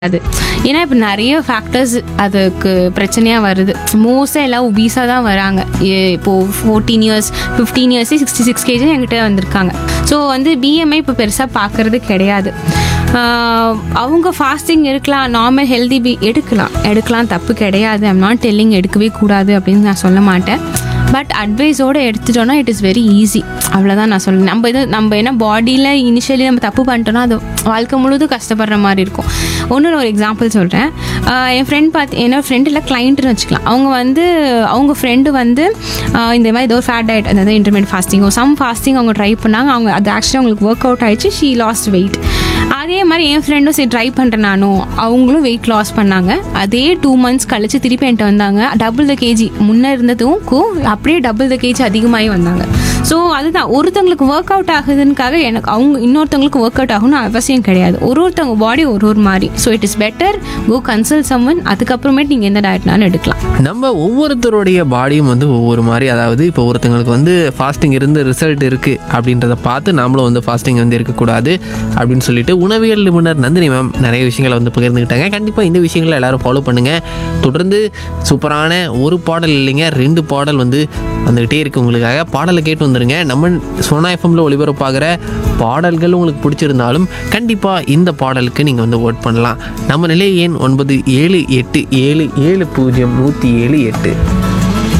அது ஏன்னா இப்போ நிறைய ஃபேக்டர்ஸ் அதுக்கு பிரச்சனையாக வருது மோஸ்ட்டாக எல்லாம் ஒபீஸாக தான் வராங்க ஏ- இப்போ ஃபோர்டீன் இயர்ஸ் ஃபிஃப்டீன் இயர்ஸே சிக்ஸ்டி சிக்ஸ் கேஜி என்கிட்ட வந்திருக்காங்க ஸோ வந்து பிஎம்ஐ இப்போ பெருசாக பார்க்கறது கிடையாது ஆஹ் அவங்க ஃபாஸ்டிங் இருக்கலாம் நார்மல் ஹெல்தி பி எடுக்கலாம் எடுக்கலாம் தப்பு கிடையாது ஐம் நாட் டெல்லிங் எடுக்கவே கூடாது அப்படின்னு நான் சொல்ல மாட்டேன் பட் அட்வைஸோடு எடுத்துட்டோன்னா இட் இஸ் வெரி ஈஸி அவ்வளோதான் நான் சொல்லுவேன் நம்ம இது நம்ம என்ன பாடியில் இனிஷியலி நம்ம தப்பு பண்ணிட்டோம்னா அது வாழ்க்கை முழுதும் கஷ்டப்படுற மாதிரி இருக்கும் ஒன்று ஒரு எக்ஸாம்பிள் சொல்கிறேன் என் ஃப்ரெண்ட் பார்த்து என்னோட ஃப்ரெண்ட் இல்லை கிளைண்ட்டுன்னு வச்சுக்கலாம் அவங்க வந்து அவங்க ஃப்ரெண்டு வந்து ஆஹ் இந்த மாதிரி ஏதோ ஃபேட் டயட் அதாவது இன்டர்மீடியட் ஃபாஸ்டிங்கோ சம் ஃபாஸ்டிங் அவங்க ட்ரை பண்ணாங்க அவங்க அது ஆக்சுவலி அவங்களுக்கு ஒர்க் அவுட் ஆயிடுச்சு ஷீ லாஸ்ட் வெயிட் அதே மாதிரி என் ஃப்ரெண்டும் சரி ட்ரை பண்ணுறேன் நானும் அவங்களும் வெயிட் லாஸ் பண்ணாங்க அதே டூ மந்த்ஸ் கழிச்சு திருப்பி என்கிட்ட வந்தாங்க டபுள் த கேஜி முன்னே இருந்ததுக்கும் அப்படியே டபுள் த கேஜி அதிகமாகி வந்தாங்க ஸோ அதுதான் ஒருத்தவங்களுக்கு ஒர்க் அவுட் ஆகுதுன்னுக்காக எனக்கு அவங்க இன்னொருத்தவங்களுக்கு ஒர்க் அவுட் ஆகணும்னு அவசியம் கிடையாது ஒரு ஒருத்தவங்க பாடி ஒரு ஒரு மாதிரி so it is better go consult someone அதுக்கப்புறமேட்டு நீங்கள் எந்த டயட்னாலும் எடுக்கலாம் நம்ம ஒவ்வொருத்தருடைய பாடியும் வந்து ஒவ்வொரு மாதிரி அதாவது இப்போ ஒருத்தங்களுக்கு வந்து ஃபாஸ்டிங் இருந்து ரிசல்ட் இருக்குது அப்படின்றத பார்த்து நாமளும் வந்து ஃபாஸ்டிங் வந்து இருக்கக்கூடாது அப்படின்னு சொல்லிட்டு உணவியல் நிபுணர் நந்தினி மேம் நிறைய விஷயங்களை வந்து பகிர்ந்துக்கிட்டாங்க கண்டிப்பாக இந்த விஷயங்களை எல்லாரும் ஃபாலோ பண்ணுங்கள் தொடர்ந்து சூப்பரான ஒரு பாடல் இல்லைங்க ரெண்டு பாடல் வந்து வந்துக்கிட்டே இருக்கு உங்களுக்காக பாடலை கேட்டு வந்துருங்க நம்ம சோனா எஃப்எம்ல ஒளிபரப்பாகிற பாடல்கள் உங்களுக்கு பிடிச்சிருந்தாலும் கண்டிப்பாக இந்த பாடலுக்கு நீங்கள் வந்து ஓட் பண்ணலாம் நம்ம நிலை எண் ஒன்பது ஏழு எட்டு ஏழு ஏழு பூஜ்ஜியம் நூற்றி ஏழு எட்டு